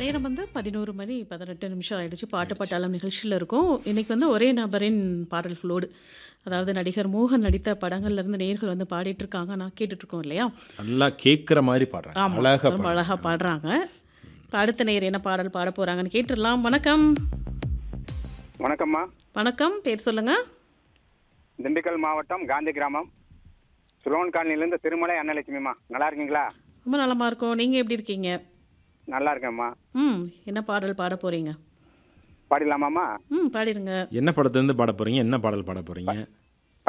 நேரம் வந்து பதினோரு மணி பதினெட்டு நிமிஷம் ஆயிடுச்சு பாட்டு பட்டாளம் நிகழ்ச்சியில் இருக்கும் இன்னைக்கு வந்து ஒரே நபரின் பாடல்களோடு அதாவது நடிகர் மோகன் நடித்த படங்கள்ல இருந்து நேர்கள் வந்து பாடிட்டு இருக்காங்க நான் கேட்டுட்டு இருக்கோம் இல்லையா நல்லா கேட்குற மாதிரி பாடுறாங்க ஆமா அழகா ரொம்ப பாடுறாங்க. அழகா பாடுறாங்க இப்ப அடுத்த நேர் என்ன பாடல் பாட போறாங்கன்னு கேட்டுடலாம் வணக்கம் வணக்கம்மா வணக்கம் பேர் சொல்லுங்க திண்டுக்கல் மாவட்டம் காந்தி கிராமம் சுலோன் காலனிலேருந்து திருமலை அன்னலட்சுமிம்மா நல்லா இருக்கீங்களா ரொம்ப நலமா இருக்கோம் நீங்க எப்படி இருக்கீங்க நல்லா இருக்கேம்மா ம் என்ன பாடல் பாட போறீங்க பாடிடலாமாம்மா ம் பாடிருங்க என்ன படத்துலேருந்து பாட போறீங்க என்ன பாடல் பாட போறீங்க